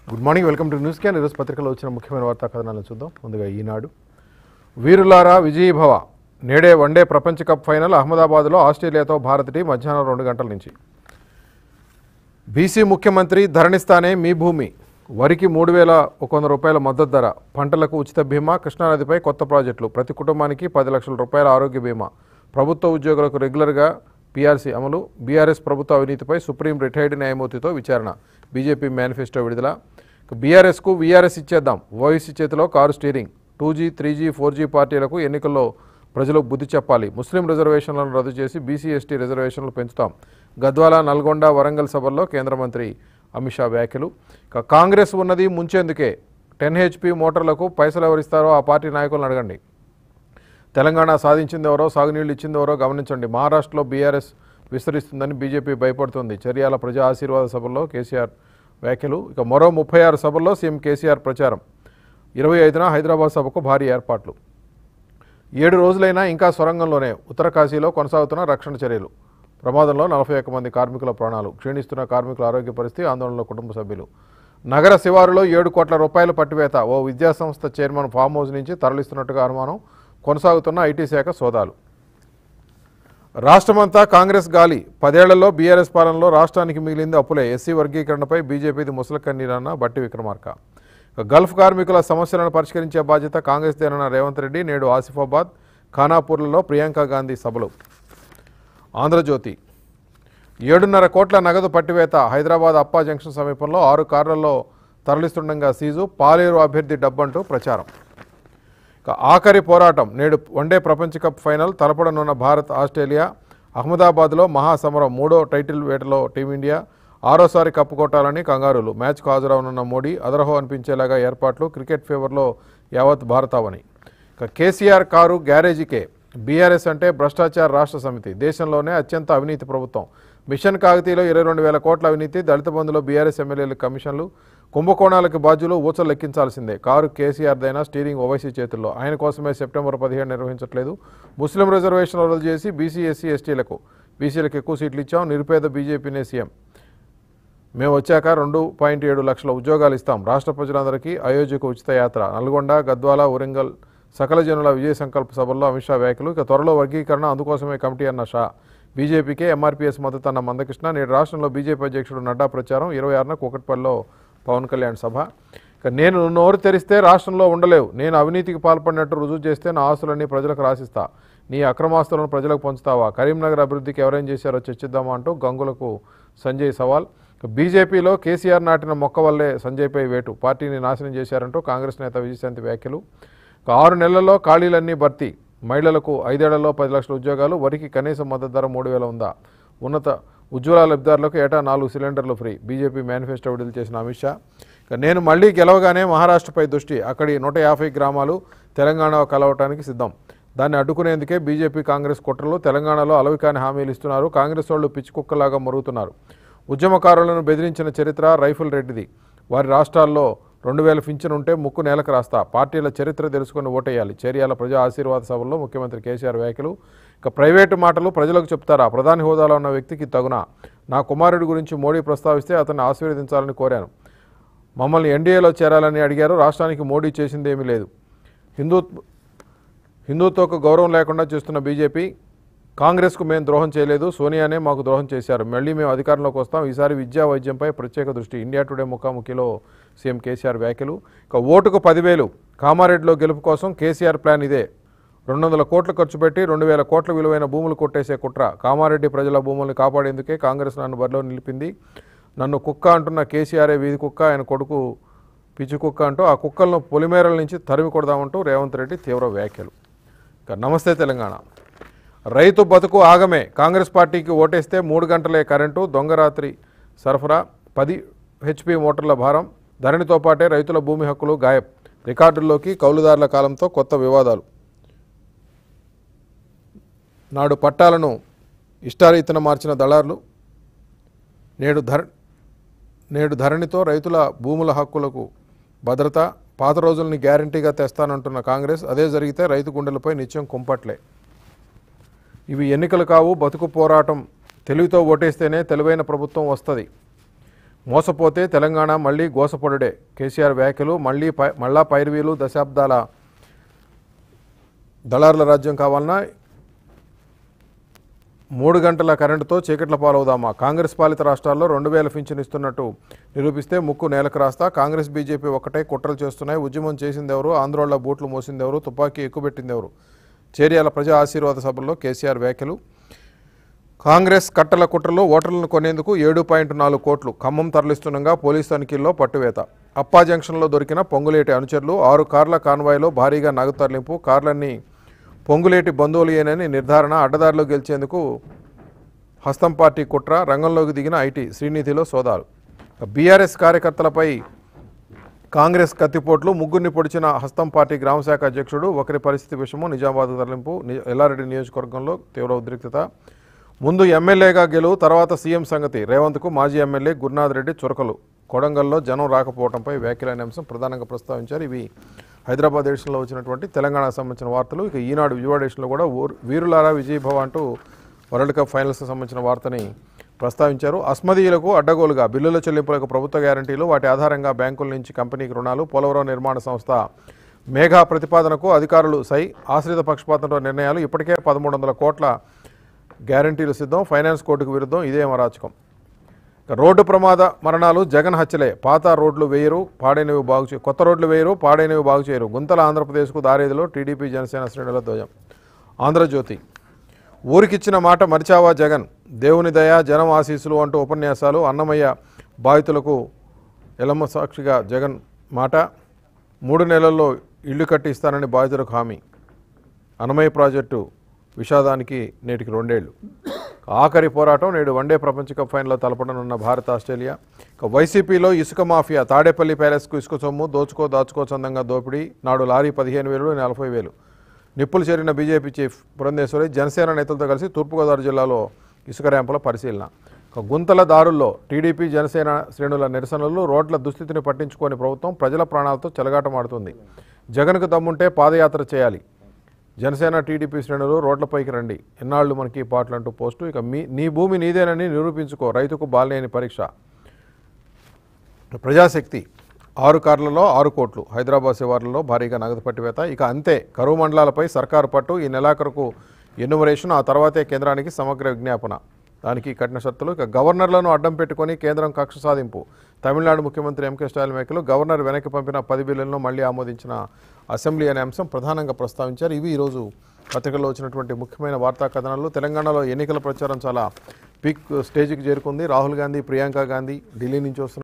good morning welcome to news క్యాన్ ఈరోజు పత్రికలో వచ్చిన ముఖ్యమైన వార్తా కథనాలను చూద్దాం ముందుగా ఈనాడు వీరులారా విజయీభవ నేడే వన్డే ప్రపంచ కప్ ఫైనల్ అహ్మదాబాద్లో ఆస్ట్రేలియాతో భారత్ టీం మధ్యాహ్నం రెండు గంటల నుంచి బీసీ ముఖ్యమంత్రి ధరణిస్తానే మీ భూమి వరికి మూడు వేల ఒక వంద రూపాయల మద్దతు ధర పంటలకు ఉచిత బీమా కృష్ణానదిపై కొత్త ప్రాజెక్టులు ప్రతి కుటుంబానికి పది లక్షల రూపాయల ఆరోగ్య బీమా ప్రభుత్వ ఉద్యోగులకు రెగ్యులర్గా పీఆర్సీ అమలు బీఆర్ఎస్ ప్రభుత్వ అవినీతిపై సుప్రీం రిటైర్డ్ న్యాయమూర్తితో విచారణ బీజేపీ మేనిఫెస్టో విడుదల బీఆర్ఎస్కు వీఆర్ఎస్ ఇచ్చేద్దాం ఓవైసీ చేతిలో car steering two G three G four G పార్టీలకు ఎన్నికల్లో ప్రజలకు బుద్ధి చెప్పాలి ముస్లిం రిజర్వేషన్లను రద్దు చేసి బీసీ ఎస్టీ రిజర్వేషన్లు పెంచుతాం గద్వాల నల్గొండ వరంగల్ సభల్లో కేంద్ర మంత్రి అమిత్ షా వ్యాఖ్యలు ఇక కాంగ్రెస్ ఉన్నది ముంచేందుకే టెన్ హెచ్పి మోటార్లకు పైసలు ఎవరిస్తారో ఆ పార్టీ నాయకులను అడగండి తెలంగాణ సాధించింది ఎవరో సాగునీళ్లు ఇచ్చింది ఎవరో గమనించండి మహారాష్ట్రలో బీఆర్ఎస్ విస్తరిస్తుందని బీజేపీ భయపడుతుంది చర్యాల ప్రజా ఆశీర్వాద సభల్లో కేసీఆర్ వ్యాఖ్యలు ఇక మరో ముప్పై ఆరు సభల్లో సీఎం కేసీఆర్ ప్రచారం ఇరవై ఐదున హైదరాబాద్ సభకు భారీ ఏర్పాట్లు ఏడు రోజులైనా ఇంకా సొరంగంలోనే ఉత్తర కాశీలో కొనసాగుతున్న రక్షణ చర్యలు ప్రమాదంలో నలభై ఒక్క మంది కార్మికుల ప్రాణాలు క్షీణిస్తున్న కార్మికుల ఆరోగ్య పరిస్థితి ఆందోళనలో కుటుంబ సభ్యులు నగర శివారులో ఏడు కోట్ల రూపాయల పట్టివేత ఓ విద్యాసంస్థ చైర్మన్ ఫామ్ హౌస్ నుంచి తరలిస్తున్నట్టుగా అనుమానం కొనసాగుతున్న ఐటీ శాఖ సోదాలు రాష్ట్రమంతా కాంగ్రెస్ గాలి పదేళ్లలో బీఆర్ఎస్ పాలనలో రాష్ట్రానికి మిగిలింది అప్పులే ఎస్సీ వర్గీకరణపై బీజేపీది ముసలకన్నీరన్న బట్టి విక్రమార్క ఇక గల్ఫ్ కార్మికుల సమస్యలను పరిష్కరించే బాధ్యత కాంగ్రెస్దేనన్న రేవంత్ రెడ్డి నేడు ఆసిఫాబాద్ ఖానాపూర్లలో ప్రియాంక గాంధీ సభలు ఆంధ్రజ్యోతి ఏడున్నర కోట్ల నగదు పట్టివేత హైదరాబాద్ అప్పా జంక్షన్ సమీపంలో ఆరు కార్లలో తరలిస్తుండగా సీజు పాలేరు అభ్యర్థి డబ్బంటూ ప్రచారం ఇక ఆఖరి పోరాటం నేడు వన్డే ప్రపంచ కప్ ఫైనల్ తలపడనున్న భారత్ ఆస్ట్రేలియా అహ్మదాబాద్లో మహాసమరం మూడో టైటిల్ వేటలో టీమిండియా ఆరోసారి కప్పు కొట్టాలని కంగారులు మ్యాచ్కు హాజరవనున్న మోడీ అదరహో అనిపించేలాగా ఏర్పాట్లు క్రికెట్ ఫీవర్లో యావత్ భారతావని ఇక కేసీఆర్ కారు గ్యారేజీకే బీఆర్ఎస్ అంటే భ్రష్టాచార రాష్ట్ర సమితి దేశంలోనే అత్యంత అవినీతి ప్రభుత్వం మిషన్ కాకతీలో ఇరవై రెండు వేల కోట్ల అవినీతి దళిత బంధులో బీఆర్ఎస్ ఎమ్మెల్యేల కమిషన్లు కుంభకోణాలకు బాధ్యులు ఊచలు లెక్కించాల్సిందే కారు కేసీఆర్దైనా స్టీరింగ్ ఓవైసీ చేతుల్లో ఆయన కోసమే సెప్టెంబర్ పదిహేను నిర్వహించట్లేదు ముస్లిం రిజర్వేషన్లు రద్దు చేసి బీసీ ఎస్సీ ఎస్టీలకు బీసీలకు ఎక్కువ సీట్లు ఇచ్చాం నిరుపేద బీజేపీనే సీఎం మేము వచ్చాక రెండు పాయింట్ ఏడు లక్షల ఉద్యోగాలు ఇస్తాం రాష్ట్ర ప్రజలందరికీ అయోధ్యకు ఉచిత యాత్ర నల్గొండ గద్వాల వరంగల్ సకల జనుల విజయ సంకల్ప సభల్లో అమిత్ షా వ్యాఖ్యలు ఇక త్వరలో వర్గీకరణ అందుకోసమే కమిటీ అన్న షా బీజేపీకే ఎంఆర్పీఎస్ మద్దతు అన్న మందకృష్ణ నేడు రాష్ట్రంలో బీజేపీ అధ్యక్షుడు నడ్డా ప్రచారం ఇరవై ఆరున కూకట్పల్లిలో పవన్ కళ్యాణ్ సభ ఇక నేను నోరు తెరిస్తే రాష్ట్రంలో ఉండలేవు నేను అవినీతికి పాల్పడినట్టు రుజువు చేస్తే నా ఆస్తులన్నీ ప్రజలకు రాసిస్తా నీ అక్రమాస్తులను ప్రజలకు పంచుతావా కరీంనగర్ అభివృద్ధికి ఎవరేం చేశారో చర్చిద్దామా అంటూ గంగులకు సంజయ్ సవాల్ ఇక బీజేపీలో కేసీఆర్ నాటిన మొక్క వల్లే సంజయ్పై వేటు పార్టీని నాశనం చేశారంటూ కాంగ్రెస్ నేత విజయశాంతి వ్యాఖ్యలు ఇక ఆరు నెలల్లో ఖాళీలన్నీ భర్తీ మహిళలకు ఐదేళ్లలో పది లక్షల ఉద్యోగాలు వరికి కనీస మద్దతు ధర మూడు వేల ఉందా ఉన్నత ఉజ్వల లబ్ధిదారులకు ఏటా నాలుగు సిలిండర్లు ఫ్రీ బీజేపీ మేనిఫెస్టో విడుదల చేసిన అమిత్ షా ఇక నేను మళ్ళీ గెలవగానే మహారాష్ట్రపై దృష్టి అక్కడి నూట యాభై గ్రామాలు తెలంగాణ కలవటానికి సిద్ధం దాన్ని అడ్డుకునేందుకే బీజేపీ కాంగ్రెస్ కుట్రలు తెలంగాణలో అలవికాని హామీలు ఇస్తున్నారు కాంగ్రెస్ వాళ్ళు పిచ్చి కుక్కలాగా మరుగుతున్నారు ఉద్యమకారులను బెదిరించిన చరిత్ర రైఫిల్ రెడ్డిది వారి రాష్ట్రాల్లో రెండు వేల పింఛన్ ఉంటే ముక్కు నేలకు రాస్తా పార్టీల చరిత్ర తెలుసుకొని ఓటేయాలి చేరియాల ప్రజా ఆశీర్వాద సభల్లో ముఖ్యమంత్రి కేసీఆర్ వ్యాఖ్యలు ఇక ప్రైవేటు మాటలు ప్రజలకు చెప్తారా ప్రధాని హోదాలో ఉన్న వ్యక్తికి తగునా నా కుమారుడి గురించి మోడీ ప్రస్తావిస్తే అతన్ని ఆశీర్వదించాలని కోరాను మమ్మల్ని ఎన్డీఏలో చేరాలని అడిగారు రాష్ట్రానికి మోడీ చేసింది ఏమీ లేదు హిందూ హిందుత్వకు గౌరవం లేకుండా చేస్తున్న బీజేపీ కాంగ్రెస్కు మేము ద్రోహం చేయలేదు సోనియానే మాకు ద్రోహం చేశారు మళ్ళీ మేము అధికారంలోకి వస్తాం ఈసారి విద్యా వైద్యంపై ప్రత్యేక దృష్టి ఇండియా టుడే ముఖాముఖిలో సీఎం కేసీఆర్ వ్యాఖ్యలు ఇక ఓటుకు పదివేలు కామారెడ్డిలో గెలుపు కోసం కేసీఆర్ ప్లాన్ ఇదే రెండు వందల కోట్లు ఖర్చు పెట్టి రెండు వేల కోట్ల విలువైన భూములు కొట్టేసే కుట్ర కామారెడ్డి ప్రజల భూముల్ని కాపాడేందుకే కాంగ్రెస్ నన్ను బరిలో నిలిపింది నన్ను కుక్క అంటున్న కేసీఆర్ఏ వీధి కుక్క ఆయన కొడుకు పిచ్చి కుక్క అంటూ ఆ కుక్కలను పొలిమేరల నుంచి తరిమి కొడదామంటూ రేవంత్ రెడ్డి తీవ్ర వ్యాఖ్యలు ఇక నమస్తే తెలంగాణ రైతు బతుకు ఆగమే కాంగ్రెస్ పార్టీకి ఓటేస్తే మూడు గంటలే కరెంటు దొంగరాత్రి సరఫరా పది హెచ్పి మోటార్ల భారం ధరణితో పాటే రైతుల భూమి హక్కులు గాయబ్ రికార్డుల్లోకి కౌలుదారుల కాలంతో కొత్త వివాదాలు నాడు పట్టాలను ఇష్టారీతన మార్చిన దళారులు నేడు ధర నేడు ధరణితో రైతుల భూముల హక్కులకు భద్రత పాత రోజుల్ని గ్యారంటీగా తెస్తానంటున్న కాంగ్రెస్ అదే జరిగితే రైతు గుండెలపై నిత్యం కుంపట్లే ఇవి ఎన్నికలు కావు బతుకు పోరాటం తెలివితో ఓటేస్తేనే తెలివైన ప్రభుత్వం వస్తుంది మోసపోతే తెలంగాణ మళ్ళీ గోసపొడుడే కేసీఆర్ వ్యాఖ్యలు మళ్ళీ పై మళ్ళా పైరువీలు దశాబ్దాల దళారుల రాజ్యం కావాలన్నా మూడు గంటల కరెంటుతో చీకట్ల పాలవుదామా కాంగ్రెస్ పాలిత రాష్ట్రాల్లో రెండు వేల పింఛన్ ఇస్తున్నట్టు నిరూపిస్తే ముక్కు నేలకు రాస్తా కాంగ్రెస్ బీజేపీ ఒకటే కుట్రలు చేస్తున్నాయి ఉద్యమం చేసిందెవరు ఆంధ్రోళ్ల బూట్లు మోసిందెవరు తుపాకీ ఎక్కుపెట్టిందెవరు చేర్యాల ప్రజా ఆశీర్వాద సభల్లో కేసీఆర్ వ్యాఖ్యలు కాంగ్రెస్ కట్టల కుట్రలో ఓటర్లను కొనేందుకు ఏడు పాయింట్ నాలుగు కోట్లు ఖమ్మం తరలిస్తుండగా పోలీసు తనిఖీల్లో పట్టువేత అప్పా జంక్షన్లో దొరికిన పొంగులేటి అనుచరులు ఆరు కార్ల కాన్వాయ్లో భారీగా నగదు తరలింపు కార్లన్నీ పొంగులేటి బంధువులేనని నిర్ధారణ అడ్డదారిలో గెలిచేందుకు హస్తం పార్టీ కుట్ర రంగంలోకి దిగిన ఐటీ శ్రీనిధిలో సోదాలు బీఆర్ఎస్ కార్యకర్తలపై కాంగ్రెస్ కత్తిపోట్లు ముగ్గురిని పొడిచిన హస్తం పార్టీ గ్రామశాఖ అధ్యక్షుడు ఒకరి పరిస్థితి విషయము నిజామాబాద్ తరలింపు ని- ఎల్లారెడ్డి నియోజకవర్గంలో తీవ్ర ఉద్రిక్తత ముందు ఎమ్మెల్యేగా గెలువు తర్వాత సీఎం సంగతి రేవంత్కు మాజీ ఎమ్మెల్యే గురునాథ్ రెడ్డి చురకలు కొడంగల్లో జనం రాకపోవడంపై వ్యాఖ్యలనే అంశం ప్రధానంగా ప్రస్తావించారు ఇవి హైదరాబాద్ ఎడిషన్లో వచ్చినటువంటి తెలంగాణకు సంబంధించిన వార్తలు ఇక ఈనాడు విజయవాడ ఎడిషన్లో కూడా ఊర్- వీరులారా విజయభవ అంటూ వరల్డ్ కప్ ఫైనల్స్కి సంబంధించిన వార్తని ప్రస్తావించారు అస్మదీయులకు అడ్డగోలుగా బిల్లుల చెల్లింపులకు ప్రభుత్వ గ్యారంటీలు వాటి ఆధారంగా బ్యాంకుల నుంచి కంపెనీకి రుణాలు పోలవరం నిర్మాణ సంస్థ మేఘా ప్రతిపాదనకు అధికారులు సై ఆశ్రిత పక్షపాతంలో నిర్ణయాలు ఇప్పటికే పదమూడు వందల కోట్ల గ్యారంటీలు సిద్ధం ఫైనాన్స్ కోర్టుకు విరుద్ధం ఇదే అరాచకం ఇక రోడ్డు ప్రమాద మరణాలు జగన్ హత్యలే పాత రోడ్లు వేయరు పాడైనవి బాగు చే కొత్త రోడ్లు వేయరు పాడైనవి బాగు చేయరు గుంతల ఆంధ్రప్రదేశ్కు దారేదిలో టీడీపీ జనసేన శ్రేణుల ధ్వజం ఆంధ్రజ్యోతి ఊరికిచ్చిన మాట మరిచావా జగన్ దేవుని దయ జనం ఆశీస్సులు అంటూ ఉపన్యాసాలు అన్నమయ్య బాధితులకు ఎలమ్మ సాక్షిగా జగన్ మాట మూడు నెలల్లో ఇల్లు కట్టి ఇస్తానని బాధితులకు హామీ అన్నమయ్య ప్రాజెక్టు విషాదానికి నేటికి రెండేళ్లు ఆఖరి పోరాటం నేడు వన్డే ప్రపంచ కప్ ఫైనల్లో తలపడనున్న భారత్ ఆస్ట్రేలియా ఇక వైసీపీలో ఇసుక మాఫియా తాడేపల్లి ప్యాలెస్కు ఇసుక సొమ్ము దోచుకో దాచుకో చందంగా దోపిడీ నాడు లారీ పదిహేను వేలు నలభై వేలు నిప్పులు చేరిన బీజేపీ చీఫ్ పురంధేశ్వరి జనసేన నేతలతో కలిసి తూర్పుగోదావరి జిల్లాలో ఇసుక ర్యాంపుల పరిశీలన ఇక గుంతల దారుల్లో టీడీపీ జనసేన శ్రేణుల నిరసనలు రోడ్ల దుస్థితిని పట్టించుకోని ప్రభుత్వం ప్రజల ప్రాణాలతో చెలగాటమాడుతుంది జగన్కు దమ్ముంటే పాదయాత్ర చేయాలి జనసేన టీడీపీ శ్రేణులు రోడ్లపైకి రండి ఎన్నాళ్ళు మనకి ఈ పాటలు అంటూ పోస్టు ఇక మీ నీ భూమి నీదేనని నిరూపించుకో రైతుకు బాలేని పరీక్ష ప్రజాశక్తి ఆరు కార్లలో ఆరు కోట్లు హైదరాబాద్ శివార్లలో భారీగా నగదు పట్టివేత ఇక అంతే కరువు మండలాలపై సర్కారు పట్టు ఈ నెలాఖరుకు ఎన్యుమరేషన్ ఆ తర్వాతే కేంద్రానికి సమగ్ర విజ్ఞాపన దానికి కఠిన షరతులు ఇక గవర్నర్లను అడ్డం పెట్టుకొని కేంద్రం కక్ష సాధింపు తమిళనాడు ముఖ్యమంత్రి ఎంకే స్టాలిన్ వ్యాఖ్యలు గవర్నర్ వెనక్కి పంపిన పది బిల్లులను మళ్ళీ ఆమోదించిన అసెంబ్లీ అనే అంశం ప్రధానంగా ప్రస్తావించారు ఇవి ఈరోజు పత్రికల్లో వచ్చినటువంటి ముఖ్యమైన వార్తా కథనాలు తెలంగాణలో ఎన్నికల ప్రచారం చాలా పీక్ స్టేజ్కి చేరుకుంది రాహుల్ గాంధీ ప్రియాంక గాంధీ ఢిల్లీ నుంచి వస్తున్న